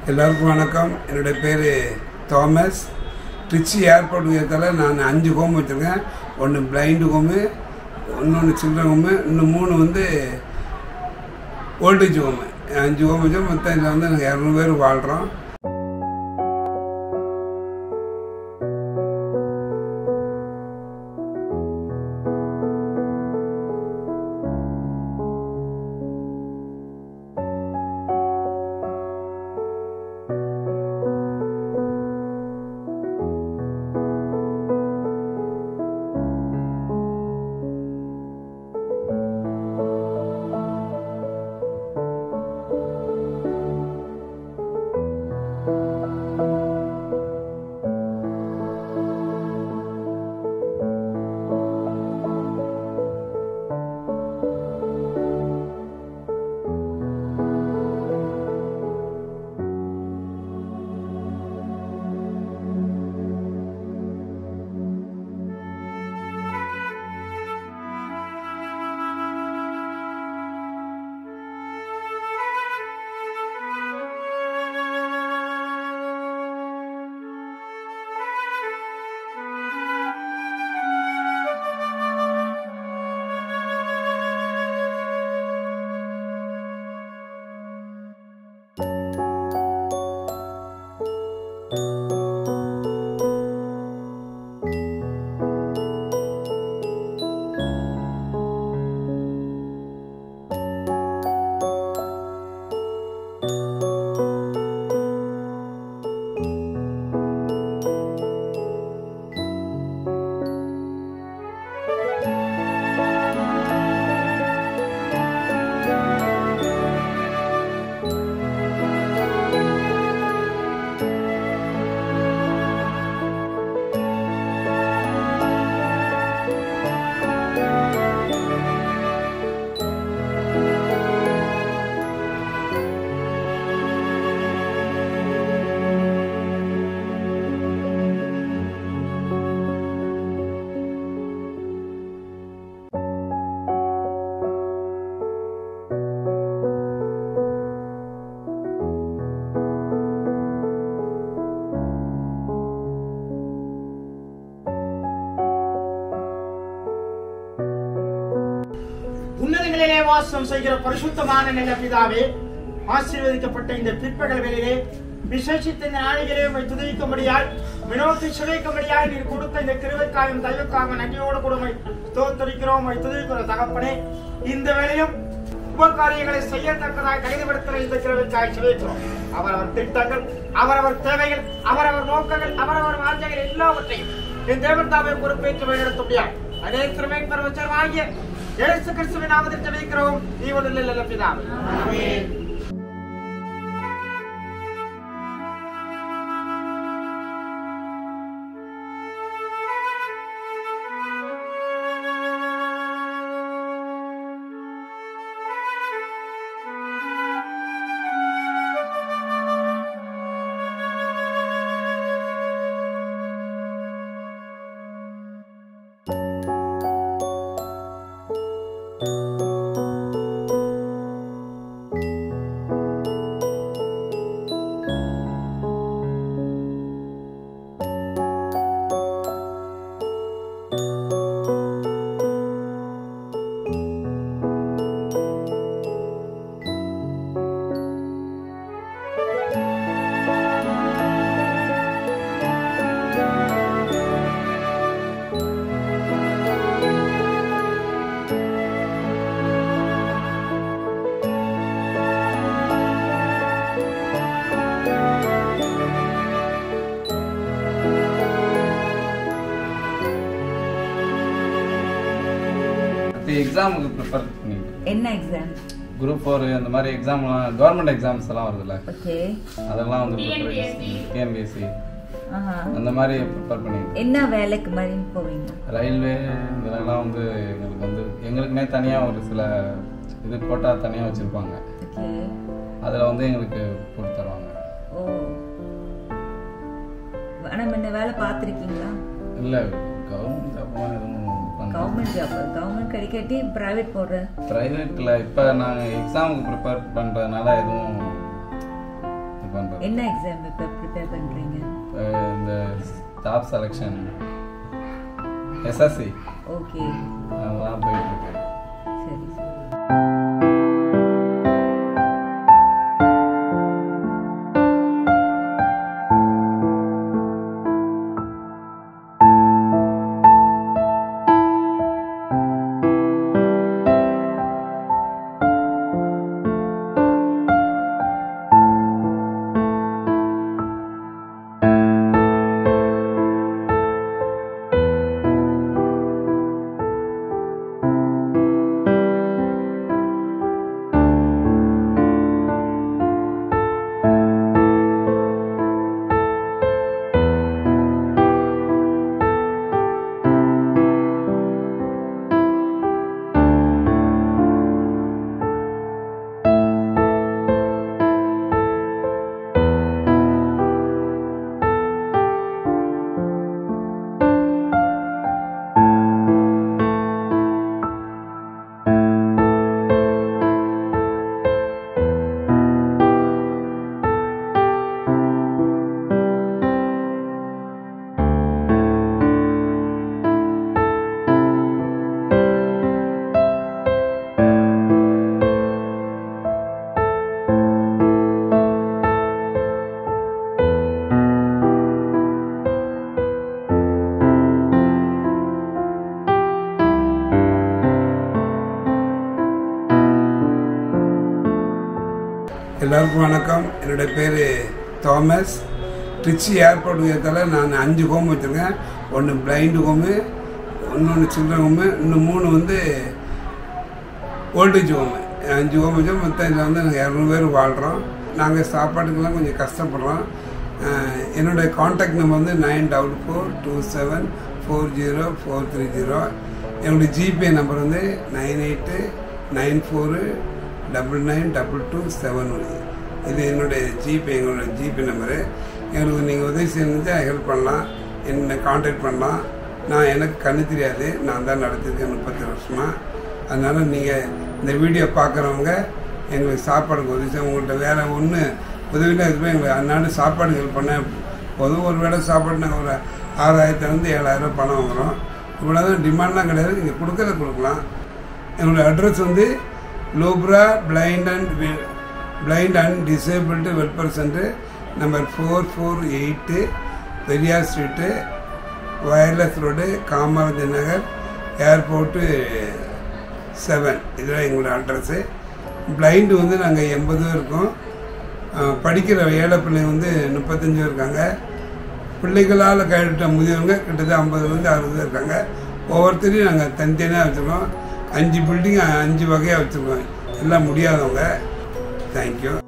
எல்லாருக்கும் வணக்கம் என்னுடைய பேர் தாமஸ் திருச்சி ஏர்போர்ட் உயரத்தில் நான் அஞ்சு ஹோம் வச்சுருக்கேன் ஒன்று பிளைண்டு ஹோமு இன்னொன்று சில்ட்ரன் ஹோமு இன்னும் மூணு வந்து ஓல்டேஜ் ஹோமு அஞ்சு ஹோம் வச்சு மொத்தம் இதில் வந்து நாங்கள் இரநூறு பேர் வாழ்கிறோம் உன்னதங்களிலே வாசம் செய்கிற பரிசுத்தமான நல்ல பிதாவே ஆசீர்வதிக்கப்பட்ட இந்த பிற்பகல் வேளையிலே விசேஷித்த இந்த நாளிகளே உம்மை துதிக்கும்படியால் வினோத்தை சுவைக்கும்படியால் நீர் கொடுத்த இந்த கிருவைக்காயும் தயவுக்காக நன்றியோடு கொடுமை தோத்தரிக்கிறோம் உம்மை துதிக்கிற தகப்பனே இந்த வேளையும் உப காரியங்களை செய்யத்தக்கதாய் கைதுபடுத்துகிற இந்த கிருவைக்காய் சுவைக்கிறோம் அவரவர் திட்டங்கள் அவரவர் தேவைகள் அவரவர் நோக்கங்கள் அவரவர் வாஞ்சைகள் எல்லாவற்றையும் என் தேவன் தாமே பொறுப்பேற்று வழிநடத்த முடியாது அதே திறமை பரவச்சர் ஆகிய இயேசு கிறிஸ்துவின் நாமத்தில் ஜெபிக்கிறோம் ஜீவனில் நல்ல பிதாவே ஆமென் இப்போ எக்ஸாமுக்கு ப்ரிப்பேர் பண்ணிட்டு என்ன எக்ஸாம் குரூப் ஃபோர் அந்த மாதிரி எக்ஸாம்லாம் கவர்மெண்ட் எக்ஸாம்ஸ் எல்லாம் வருதுல்ல ஓகே அதெல்லாம் வந்து டிஎன்பிஎஸ்சி ஆஹா அந்த மாதிரி ப்ரிப்பேர் பண்ணிட்டு என்ன வேலைக்கு மாதிரி போவீங்க ரயில்வே இதெல்லாம் வந்து எங்களுக்கு வந்து எங்களுக்குமே தனியாக ஒரு சில இது கோட்டா தனியாக வச்சுருப்பாங்க ஓகே அதில் வந்து எங்களுக்கு போட்டு தருவாங்க ஓ ஆனால் முன்ன வேலை பார்த்துருக்கீங்களா இல்லை கவர்மெண்ட் ஜாப்லாம் எதுவும் பண்ண கவர்மெண்ட் ஜாப் கவர்மெண்ட் கிடைக்காட்டி ப்ரைவேட் போடுற ப்ரைவேட்டில் இப்போ நாங்கள் எக்ஸாமுக்கு ப்ரிப்பேர் பண்ணுறதுனால எதுவும் இது பண்ணுறது பண்ணுறது என்ன எக்ஸாம் இப்போ ப்ரிப்பேர் பண்ணுறீங்க இந்த ஸ்டாஃப் செலெக்ஷன் எஸ்எஸ்சி ஓகே அதெல்லாம் போயிட்டுருக்கு சரி சரி எல்லாருக்கும் வணக்கம் என்னுடைய பேர் தாமஸ் ட்ரிச்சி ஏர்போர்ட் உயரத்தில் நான் அஞ்சு ஹோம் வச்சுருக்கேன் ஒன்று பிளைண்டு ஹோமு இன்னொன்று சில்ட்ரன் ஹோமு இன்னும் மூணு வந்து ஓல்டேஜ் ஹோமு அஞ்சு ஹோம் வச்சோம் மொத்தம் இதில் வந்து நாங்கள் இரநூறு பேர் வாழ்கிறோம் நாங்கள் சாப்பாட்டுக்கெல்லாம் கொஞ்சம் கஷ்டப்படுறோம் அஹ் என்னுடைய காண்டாக்ட் நம்பர் வந்து nine double four two seven four zero four three zero என்னுடைய ஜிபே நம்பர் வந்து nine eight nine four double nine double two seven one இது என்னுடைய ஜிபே எங்களோட ஜிபே நம்பரு எங்களுக்கு நீங்கள் உதவி செஞ்சு ஹெல்ப் பண்ணலாம் என்னை காண்டாக்ட் பண்ணலாம் நான் எனக்கு கண்ணு தெரியாது நான் தான் நடத்திருக்கேன் முப்பத்தி வருஷமாக அதனால் நீங்கள் இந்த வீடியோ பார்க்குறவங்க எங்களுக்கு சாப்பாடுக்கு உதவி செய்ய உங்கள்கிட்ட வேறு ஒன்று உதவியில் இருக்குமே எங்களுக்கு அன்னாடு சாப்பாடு ஹெல்ப் பண்ண பொதுவும் ஒரு வேளை சாப்பாடு நாங்கள் ஒரு ஆறாயிரத்துலேருந்து ஏழாயிரம் பணம் வாங்குகிறோம் இவ்வளோ தான் டிமாண்ட்லாம் கிடையாது நீங்கள் கொடுக்கறத கொடுக்கலாம் என்னோடய அட்ரஸ் வந்து லோப்ரா blind and blind and disabled welfare centre number four four eight Periyar street wireless road Kamarajar Nagar airport seven இதுதான் எங்களோட அட்ரஸ்ஸு பிளைண்டு வந்து நாங்கள் எண்பது பேர் இருக்கோம் அஹ் படிக்கிற ஏழை பிள்ளைங்க வந்து முப்பத்தஞ்சு பேர் இருக்காங்க பிள்ளைகளால் கைவிட்ட முதியவங்க கிட்டத்தட்ட ஐம்பதுலேருந்து அறுபது பேர் இருக்காங்க ஒவ்வொருத்தரையும் நாங்கள் தனித்தனியாக வச்சுருக்கோம் அஞ்சு பில்டிங் அஞ்சு வகையாக வச்சுருக்கோம் எல்லாம் முடியாதவங்க தேங்க்யூ